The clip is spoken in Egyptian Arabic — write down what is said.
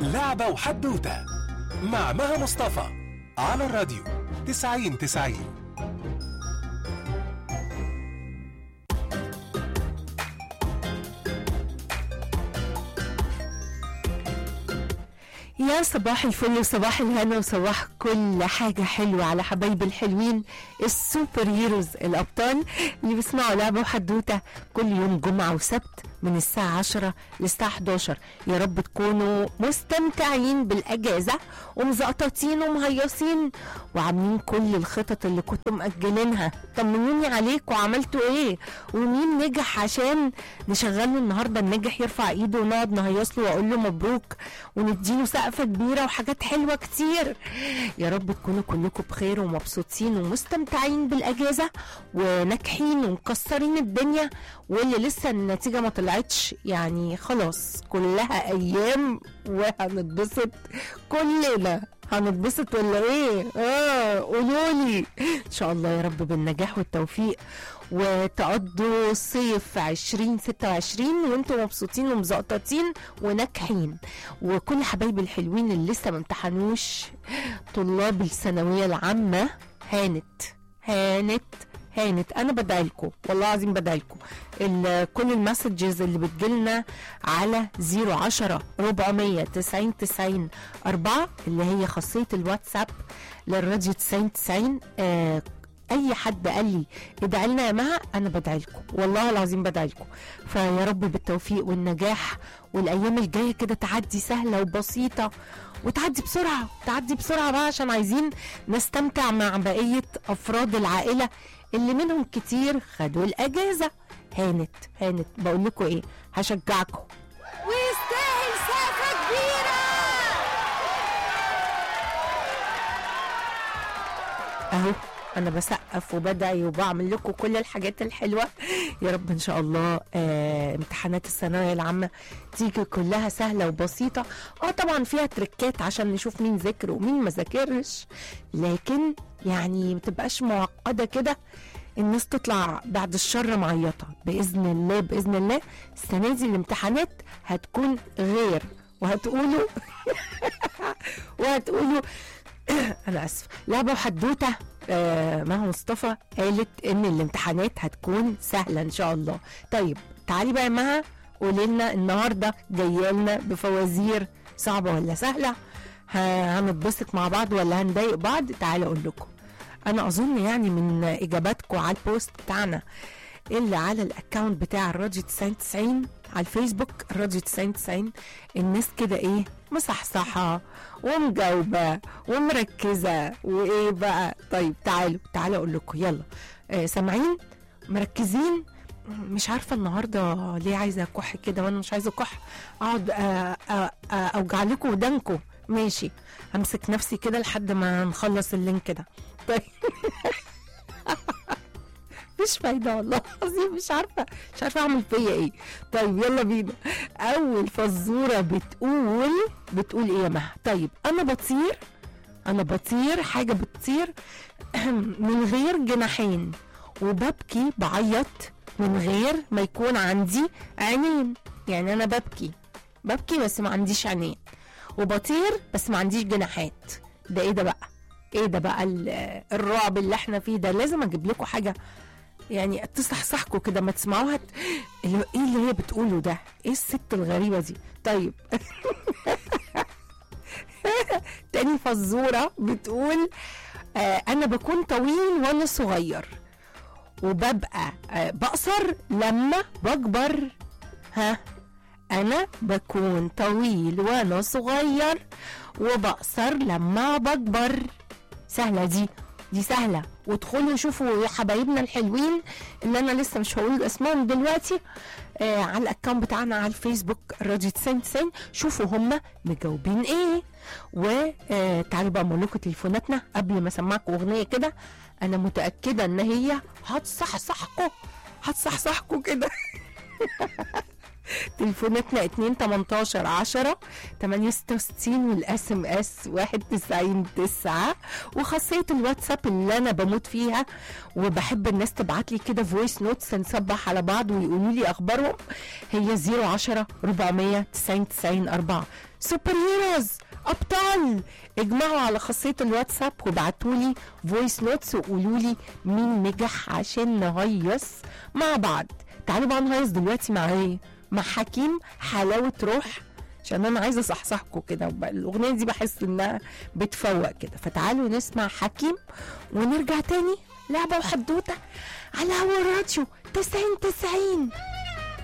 لعبة وحدوتة مع مها مصطفى على الراديو 90 90 يا صباح الفل وصباح الهنا وصباح كل حاجة حلوة على حبايبي الحلوين السوبر هيروز الأبطال اللي بيسمعوا لعبة وحدوتة كل يوم جمعة وسبت من الساعة 10 للساعة 11 يا رب تكونوا مستمتعين بالأجازة ومزقططين ومهيصين وعاملين كل الخطط اللي كنتوا مأجلينها طمنوني عليكم وعملتوا ايه ومين نجح عشان نشغله النهارده النجح يرفع ايده ونقعد نهيص له واقول له مبروك ونديله سقفه كبيره وحاجات حلوه كتير يا رب تكونوا كلكم بخير ومبسوطين ومستمتعين بالاجازه وناجحين ومكسرين الدنيا واللي لسه النتيجه ما طلعتش يعني خلاص كلها ايام وهنتبسط كلنا هنتبسط ولا ايه؟ اه قولوا لي ان شاء الله يا رب بالنجاح والتوفيق وتقضوا صيف 2026 وانتم مبسوطين ومزقططين وناجحين وكل حبايبي الحلوين اللي لسه ما امتحنوش طلاب الثانويه العامه هانت هانت هانت انا بدعي لكم والله العظيم بدعي لكم ال- كل المسجز اللي بتجيلنا على 010 490 90 4 اللي هي خاصيه الواتساب للراديو 90 90 آه اي حد قال لي ادعي لنا يا مها انا بدعي لكم والله العظيم بدعي لكم فيا رب بالتوفيق والنجاح والايام الجايه كده تعدي سهله وبسيطه وتعدي بسرعه تعدي بسرعه بقى عشان عايزين نستمتع مع بقيه افراد العائله اللي منهم كتير خدوا الاجازه هانت هانت بقول لكم ايه هشجعكم ويستاهل سقفه كبيره اهو انا بسقف وبدعي وبعمل لكم كل الحاجات الحلوه يا رب ان شاء الله آه امتحانات الثانويه العامه تيجي كلها سهله وبسيطه اه طبعا فيها تريكات عشان نشوف مين ذاكر ومين ما ذاكرش لكن يعني ما تبقاش معقده كده الناس تطلع بعد الشر معيطه باذن الله باذن الله السنه دي الامتحانات هتكون غير وهتقولوا وهتقولوا انا اسف لعبه وحدوته آه مها مصطفى قالت ان الامتحانات هتكون سهله ان شاء الله طيب تعالي بقى يا مها قولي لنا النهارده جايه لنا بفوازير صعبه ولا سهله ه- هنتبسط مع بعض ولا هنضايق بعض تعالي اقول لكم انا اظن يعني من اجاباتكم على البوست بتاعنا اللي على الاكونت بتاع الراديو 9090 على الفيسبوك الراديو 9090 الناس كده ايه مصحصحه ومجاوبه ومركزه وايه بقى طيب تعالوا تعالوا اقول لكم يلا آه سامعين مركزين مش عارفه النهارده ليه عايزه اكح كده وانا مش عايزه اكح اقعد آه، آه، آه، اوجع لكم ودانكم ماشي همسك نفسي كده لحد ما نخلص اللينك ده طيب مش فايده والله العظيم مش عارفه مش عارفه اعمل فيا ايه طيب يلا بينا اول فزوره بتقول بتقول ايه يا مها طيب انا بطير انا بطير حاجه بتطير من غير جناحين وببكي بعيط من غير ما يكون عندي عينين يعني انا ببكي ببكي بس ما عنديش عينين وبطير بس ما عنديش جناحات ده ايه ده بقى ايه ده بقى ال- الرعب اللي احنا فيه ده لازم اجيب لكم حاجه يعني تصحصحكوا كده ما تسمعوها ت- اللي ايه اللي هي بتقوله ده ايه الست الغريبه دي طيب تاني فزوره بتقول آه انا بكون طويل وانا صغير وببقى آه بقصر لما بكبر ها انا بكون طويل وانا صغير وبقصر لما بكبر سهله دي دي سهله وادخلوا شوفوا يا حبايبنا الحلوين اللي انا لسه مش هقول اسمائهم دلوقتي آه على الاكونت بتاعنا على الفيسبوك راديو 90 شوفوا هم مجاوبين ايه وتعالوا بقى اقول لكم تليفوناتنا قبل ما اسمعكم اغنيه كده انا متاكده ان هي هتصحصحكم هتصحصحكم كده تليفوناتنا 2 18 10 866 والاس ام اس 91 9 وخاصيه الواتساب اللي انا بموت فيها وبحب الناس تبعت لي كده فويس نوتس نصبح على بعض ويقولوا لي اخبارهم هي 010 400 90 90 4 سوبر هيروز ابطال اجمعوا على خاصيه الواتساب وابعتوا لي فويس نوتس وقولوا لي مين نجح عشان نهيص مع بعض تعالوا بقى نهيص دلوقتي مع ايه مع حكيم حلاوه روح عشان انا عايزه اصحصحكم كده وب- الاغنيه دي بحس انها بتفوق كده فتعالوا نسمع حكيم ونرجع تاني لعبه وحدوته على هوا الراديو 90 90